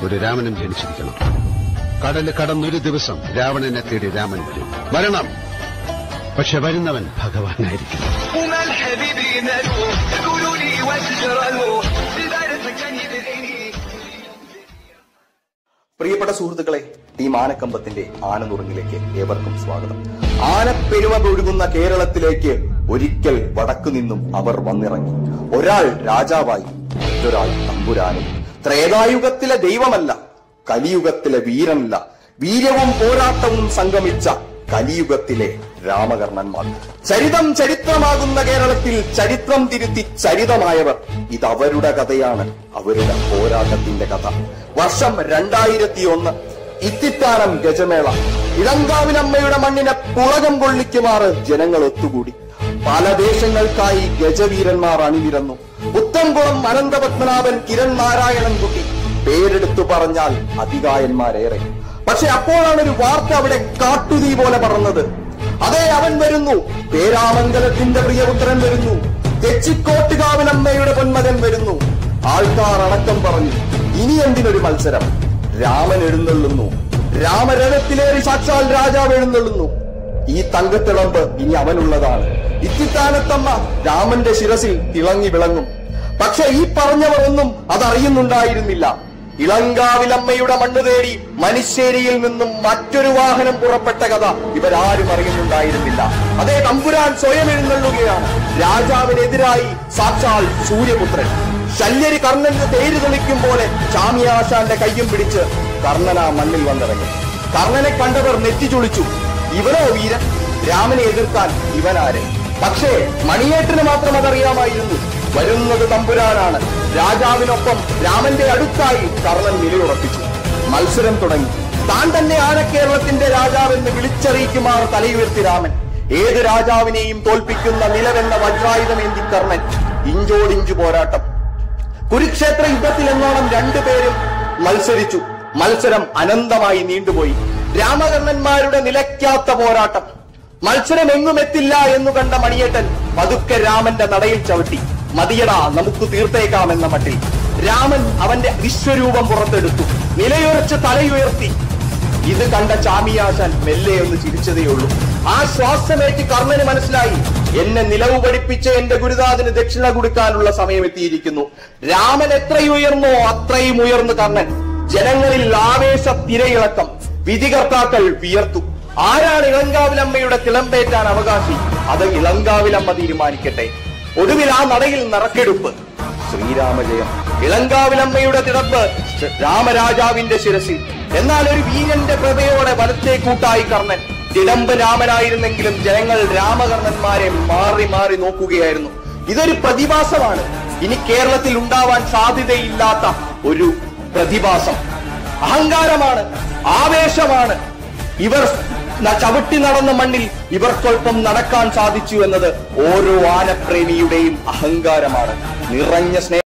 ഒരു രാമനും ജനിച്ചിരിക്കണം കടല് കടന്നൊരു ദിവസം രാവണനെ തേടി രാമൻ വരും വരണം പക്ഷെ വരുന്നവൻ ഭഗവാനായിരിക്കും وما الحبيبين له قولوا لي واش جرى له البارد كان يدعيني പ്രിയപ്പെട്ട സുഹൃത്തുക്കളെ ടീം ആനക്കമ്പത്തിന്റെ ആനനുറുങ്ങിലേക്ക് ഏവർക്കും സ്വാഗതം ആനപ്പെരുമ ഒഴുകുന്ന കേരളത്തിലേക്ക് ഒരിക്കൽ വടക്കു നിന്നും അവർ വന്നിറങ്ങി ഒരാൾ രാജാവായി മറ്റൊരാൾ തമ്പുരാനും ത്രേതായുഗത്തിലെ ദൈവമല്ല കലിയുഗത്തിലെ വീരനല്ല വീര്യവും പോരാട്ടവും സംഗമിച്ച കലിയുഗത്തിലെ രാമകർണന്മാർ ചരിതം ചരിത്രമാകുന്ന കേരളത്തിൽ ചരിത്രം തിരുത്തി ചരിതമായവർ ഇത് അവരുടെ കഥയാണ് അവരുടെ പോരാട്ടത്തിന്റെ കഥ വർഷം രണ്ടായിരത്തി ഒന്ന് ഇത്തിത്താനം ഗജമേള ഇളങ്കാവിലമ്മയുടെ മണ്ണിനെ പുളകം കൊള്ളിക്കുമാറ് ജനങ്ങൾ ഒത്തുകൂടി പല ദേശങ്ങൾക്കായി ഗജവീരന്മാർ അണിനിരന്നു പുത്തൻകുളം അനന്തപത്മനാഭൻ കിരൺ നാരായണൻ കുട്ടി പേരെടുത്തു പറഞ്ഞാൽ അധികായന്മാരേറെ പക്ഷെ അപ്പോഴാണ് ഒരു വാർത്ത അവിടെ കാട്ടുതീ പോലെ പറന്നത് അതെ അവൻ വരുന്നു പേരാമംഗലത്തിന്റെ പ്രിയപുത്രൻ വരുന്നു തെച്ചിക്കോട്ടുകാവിലമ്മയുടെ പൊന്മകൻ വരുന്നു ആൾക്കാർ അടക്കം പറഞ്ഞു ഇനി എന്തിനൊരു മത്സരം രാമൻ എഴുന്നള്ളുന്നു രാമരഥത്തിലേറി സാക്ഷാൽ രാജാവ് എഴുന്നള്ളുന്നു ഈ തങ്കത്തിളമ്പ് ഇനി അവനുള്ളതാണ് ഇത്തിത്താനത്തമ്മ രാമന്റെ ശിരസിൽ തിളങ്ങി വിളങ്ങും പക്ഷെ ഈ പറഞ്ഞവർ ഒന്നും അതറിയുന്നുണ്ടായിരുന്നില്ല ഇളങ്കാവിലമ്മയുടെ മണ്ണ് തേടി മനുശ്ശേരിയിൽ നിന്നും മറ്റൊരു വാഹനം പുറപ്പെട്ട കഥ ഇവരാരും അറിയുന്നുണ്ടായിരുന്നില്ല അതേ തമ്പുരാൻ സ്വയം എഴുന്നള്ളുകയാണ് രാജാവിനെതിരായി സാക്ഷാൽ സൂര്യപുത്രൻ ശല്യരി കർണന്റെ തേര് തെളിക്കും പോലെ ചാമിയാശാന്റെ കയ്യും പിടിച്ച് കർണൻ ആ മണ്ണിൽ വന്നിറങ്ങി കർണനെ കണ്ടവർ നെറ്റി ചുളിച്ചു ഇവനോ വീരൻ രാമനെ എതിർക്കാൻ ഇവനാര് പക്ഷേ മണിയേട്ടന് മാത്രം അതറിയാമായിരുന്നു വരുന്നത് തമ്പുരാനാണ് രാജാവിനൊപ്പം രാമന്റെ അടുത്തായി കർണൻ നിലയുറപ്പിച്ചു മത്സരം തുടങ്ങി താൻ തന്നെ ആനക്കേരളത്തിന്റെ രാജാവെന്ന് വിളിച്ചറിയിക്കുമാർ തലയുയർത്തി രാമൻ ഏത് രാജാവിനെയും തോൽപ്പിക്കുന്ന നിലവെന്ന വജ്രായുധമേന്തി കർണൻ ഇഞ്ചോടിഞ്ചു പോരാട്ടം കുരുക്ഷേത്ര യുദ്ധത്തിൽ എന്നോണം രണ്ടുപേരും മത്സരിച്ചു മത്സരം അനന്തമായി നീണ്ടുപോയി രാമകർണന്മാരുടെ നിലയ്ക്കാത്ത പോരാട്ടം മത്സരം എങ്ങും എത്തില്ല എന്നു കണ്ട മണിയേട്ടൻ പതുക്കെ രാമന്റെ നടയിൽ ചവിട്ടി മതിയടാ നമുക്ക് തീർത്തേക്കാമെന്ന മട്ടിൽ രാമൻ അവന്റെ വിശ്വരൂപം പുറത്തെടുത്തു നിലയുറച്ച് തലയുയർത്തി ഇത് കണ്ട ചാമിയാശാൻ മെല്ലെ ഒന്ന് ചിരിച്ചതേയുള്ളൂ ആ ശ്വാസമേറ്റ് കർണന് മനസ്സിലായി എന്നെ നിലവ് പഠിപ്പിച്ച എന്റെ ഗുരുനാഥന് ദക്ഷിണ കൊടുക്കാനുള്ള സമയം എത്തിയിരിക്കുന്നു രാമൻ എത്രയുയർന്നോ അത്രയും ഉയർന്നു കർണൻ ജനങ്ങളിൽ ആവേശ തിരയിളക്കം വിധികർത്താക്കൾ വിയർത്തു ആരാണ് ഇളങ്കാവിലമ്മയുടെ തിളമ്പേറ്റാൻ അവകാശി അത് ഇളങ്കാവിലമ്മ തീരുമാനിക്കട്ടെ ഒടുവിൽ ആ നടയിൽ നറക്കെടുപ്പ് ശ്രീരാമജയം ഇളങ്കാവിലമ്മയുടെ തിടപ്പ് രാമരാജാവിന്റെ ശിരസിൽ എന്നാൽ ഒരു വീരന്റെ പ്രഭയോടെ വലത്തെ കൂട്ടായി കർണൻ തിടമ്പ് രാമനായിരുന്നെങ്കിലും ജനങ്ങൾ രാമകർണന്മാരെ മാറി മാറി നോക്കുകയായിരുന്നു ഇതൊരു പ്രതിഭാസമാണ് ഇനി കേരളത്തിൽ ഉണ്ടാവാൻ സാധ്യതയില്ലാത്ത ഒരു പ്രതിഭാസം അഹങ്കാരമാണ് ആവേശമാണ് ഇവർ ന- ചവിട്ടി നടന്ന മണ്ണിൽ ഇവർക്കൊപ്പം നടക്കാൻ സാധിച്ചു എന്നത് ഓരോ ആനപ്രേമിയുടെയും അഹങ്കാരമാണ് നിറഞ്ഞ സ്നേഹ